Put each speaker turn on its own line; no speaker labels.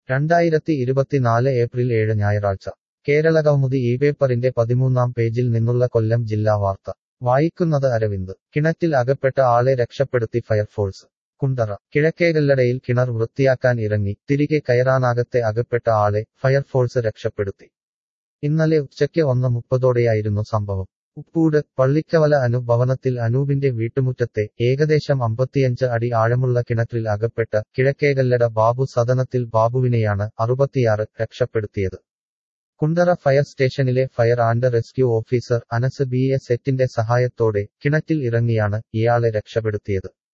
രണ്ടായിരത്തി ഇരുപത്തിനാല് ഏപ്രിൽ ഏഴ് ഞായറാഴ്ച കേരളകൗമുദി ഈ പേപ്പറിന്റെ പതിമൂന്നാം പേജിൽ നിന്നുള്ള കൊല്ലം ജില്ലാ വാർത്ത വായിക്കുന്നത് അരവിന്ദ് കിണറ്റിൽ അകപ്പെട്ട ആളെ രക്ഷപ്പെടുത്തി ഫയർഫോഴ്സ് കുണ്ടറ കിഴക്കേകല്ലടയിൽ കിണർ വൃത്തിയാക്കാൻ ഇറങ്ങി തിരികെ കയറാനാകത്തെ അകപ്പെട്ട ആളെ ഫയർഫോഴ്സ് രക്ഷപ്പെടുത്തി ഇന്നലെ ഉച്ചയ്ക്ക് ഒന്ന് മുപ്പതോടെയായിരുന്നു സംഭവം ഉപ്പൂട് പള്ളിക്കവല അനു ഭവനത്തിൽ അനൂപിന്റെ വീട്ടുമുറ്റത്തെ ഏകദേശം അമ്പത്തിയഞ്ച് അടി ആഴമുള്ള കിണറ്റിൽ അകപ്പെട്ട കിഴക്കേകല്ലട ബാബു സദനത്തിൽ ബാബുവിനെയാണ് അറുപത്തിയാറ് രക്ഷപ്പെടുത്തിയത് കുണ്ടറ ഫയർ സ്റ്റേഷനിലെ fire and rescue officer Anas B S എറ്റിന്റെ സഹായത്തോടെ കിണറ്റിൽ ഇറങ്ങിയാണ് ഇയാളെ രക്ഷപ്പെടുത്തിയത്